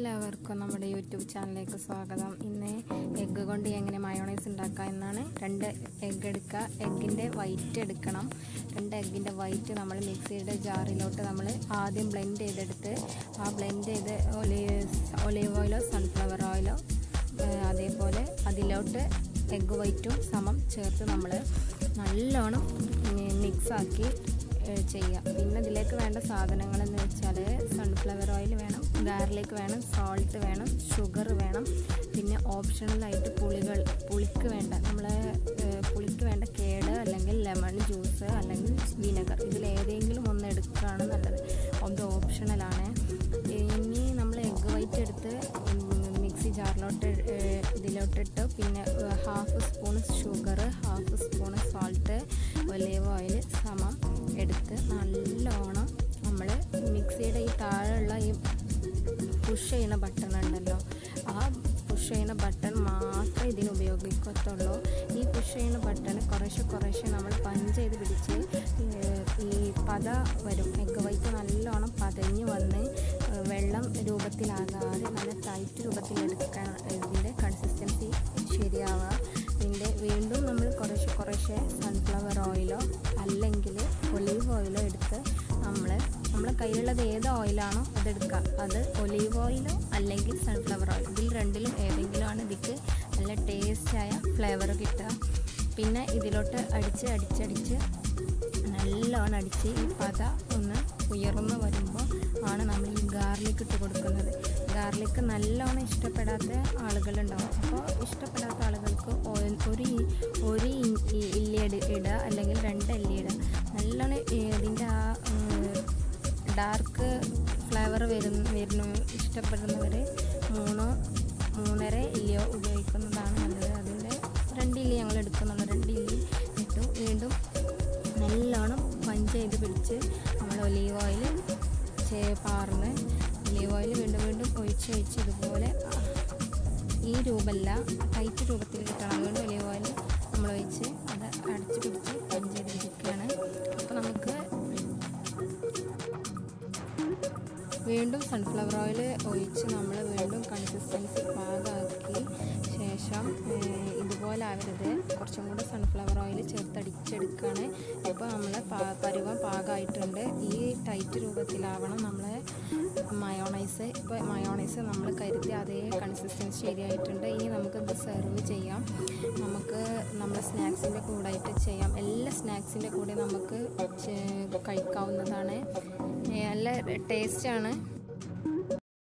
എല്ലാവർക്കും നമ്മുടെ യൂട്യൂബ് ചാനലിലേക്ക് സ്വാഗതം ഇന്ന് എഗ്ഗ് കൊണ്ട് എങ്ങനെ മയോണൈസ് ഉണ്ടാക്കാം എന്നാണ് രണ്ട് എഗ്ഗ് എടുക്കുക എഗ്ഗിൻ്റെ വൈറ്റ് എടുക്കണം രണ്ട് എഗ്ഗിൻ്റെ വൈറ്റ് നമ്മൾ മിക്സിയുടെ ജാറിലോട്ട് നമ്മൾ ആദ്യം ബ്ലെൻഡ് ചെയ്തെടുത്ത് ആ ബ്ലെൻഡ് ചെയ്ത് ഒലീവ് ഒലീവ് ഓയിലോ സൺഫ്ലവർ ഓയിലോ ഏഹ് അതേപോലെ അതിലോട്ട് എഗ്ഗ് വൈറ്റും സമം ചേർത്ത് നമ്മൾ നല്ലോണം മിക്സാക്കി ചെയ്യാം പിന്നെ ഇതിലേക്ക് വേണ്ട സാധനങ്ങൾ എന്ന് വെച്ചാൽ സൺഫ്ലവർ ഓയിൽ വേണം ഗാർലിക് വേണം സോൾട്ട് വേണം ഷുഗർ വേണം പിന്നെ ഓപ്ഷണലായിട്ട് പുളികൾ പുളിക്ക് വേണ്ട നമ്മൾ പുളിക്ക് വേണ്ട കേട് അല്ലെങ്കിൽ ലെമൺ ജ്യൂസ് അല്ലെങ്കിൽ വിനെഗർ ഇതിലേതെങ്കിലും ഒന്ന് എടുക്കുകയാണ് നല്ലത് അത് ഓപ്ഷണലാണ് ഇനി നമ്മൾ എഗ്ഗ് വൈറ്റ് എടുത്ത് മിക്സി ജാറിലോട്ട് ഇതിലോട്ടിട്ട് പിന്നെ half spoon sugar half spoon salt olive oil സമം എടുത്ത് നല്ലോണം നമ്മൾ മിക്സിയുടെ ഈ താഴെയുള്ള ഈ പുഷ് ചെയ്യുന്ന ബട്ടൺ ഉണ്ടല്ലോ ആ പുഷ് ചെയ്യുന്ന ബട്ടൺ മാത്രമേ ഇതിന് ഉപയോഗിക്കത്തുള്ളൂ ഈ പുഷ് ചെയ്യുന്ന ബട്ടൺ കുറേശ്ശെ കുറേശ്ശെ നമ്മൾ പഞ്ച് ചെയ്ത് പിടിച്ച് ഈ പത വരും എഗ്ഗ് വൈറ്റ് നല്ലോണം പതഞ്ഞ് വന്ന് വെള്ളം രൂപത്തിലാകാതെ നല്ല ടൈറ്റ് രൂപത്തിലെടുക്കാൻ ഇതിൻ്റെ കൺസിസ്റ്റൻസി ശരിയാവുക ഇതിൻ്റെ വീണ്ടും നമ്മൾ കുറേശ്ശെ കുറേശ്ശെ സൺഫ്ലവർ ഓയിലോ അല്ലെങ്കിൽ ഒലീവ് ഓയിലോ എടുത്ത് നമ്മൾ നമ്മളെ കയ്യിലുള്ളത് ഏത് ഓയിലാണോ അതെടുക്കുക അത് ഒലീവ് ഓയിലോ അല്ലെങ്കിൽ സൺഫ്ലവർ ഓയിൽ ഇതിൽ രണ്ടിലും ഏതെങ്കിലും ആണ് ഇതിക്ക് നല്ല ടേസ്റ്റായ ഫ്ലേവർ കിട്ടുക പിന്നെ ഇതിലോട്ട് അടിച്ച് അടിച്ചടിച്ച് നല്ലോണം അടിച്ച് ഈ പത ഒന്ന് ഉയർന്നു വരുമ്പോൾ ആണ് നമ്മൾ ഈ ഗാർലിക് ഇട്ട് കൊടുക്കുന്നത് ഗാർലിക് നല്ലോണം ഇഷ്ടപ്പെടാത്ത ആളുകളുണ്ടാവും അപ്പോൾ ഇഷ്ടപ്പെടാത്ത ആളുകൾക്ക് ഓയിൽ ഒരു ഒരു ഇല്ലി ഇടുക അല്ലെങ്കിൽ രണ്ട് ഇല്ലി ഇടുക നല്ലോണം ഇതിൻ്റെ ആ ഡാർക്ക് ഫ്ലേവർ വരുന്ന വരുന്ന ഇഷ്ടപ്പെടുന്നവർ മൂന്നോ മൂന്നര ഇല്ലയോ ഉപയോഗിക്കുന്നതാണ് നല്ലത് അതിൻ്റെ രണ്ട് ഇല്ലി ഞങ്ങൾ എടുക്കുന്നുണ്ട് രണ്ട് ഇല്ലി ഇട്ടു വീണ്ടും നല്ലോണം പഞ്ച് ചെയ്ത് പിടിച്ച് നമ്മൾ ഒലീവ് ഓയിൽ പാർന്ന് ഒലീവ് ഓയിൽ വീണ്ടും വീണ്ടും ഒഴിച്ച് ഒഴിച്ച് ഇതുപോലെ ഈ രൂപമല്ല ടൈറ്റ് രൂപത്തിൽ കിട്ടണം അതുകൊണ്ട് ഒലീവ് ഓയിൽ നമ്മൾ ഒഴിച്ച് അത് അടച്ച് പിടിച്ച് പഞ്ച് ചെയ്ത് പിടിക്കുകയാണ് അപ്പോൾ നമുക്ക് വീണ്ടും സൺഫ്ലവർ ഓയിൽ ഒഴിച്ച് നമ്മൾ വീണ്ടും കൺസിസ്റ്റൻസി പാകമാക്കി ശേഷം ഇതുപോലെ ആവരുത് കുറച്ചും കൂടെ സൺഫ്ലവർ ഓയിൽ ചേർത്തടിച്ചെടുക്കുകയാണ് ഇപ്പോൾ നമ്മൾ പരുവം പാകമായിട്ടുണ്ട് ഈ ടൈറ്റ് രൂപത്തിലാവണം നമ്മൾ മയോണൈസ് ഇപ്പോൾ മയോണൈസ് നമ്മൾ കരുതി അതേ കൺസിസ്റ്റൻസി ശരിയായിട്ടുണ്ട് ഇനി നമുക്കിത് സെർവ് ചെയ്യാം നമുക്ക് നമ്മുടെ സ്നാക്സിൻ്റെ കൂടായിട്ട് ചെയ്യാം എല്ലാ സ്നാക്സിൻ്റെ കൂടെ നമുക്ക് കഴിക്കാവുന്നതാണ് നല്ല ടേസ്റ്റാണ്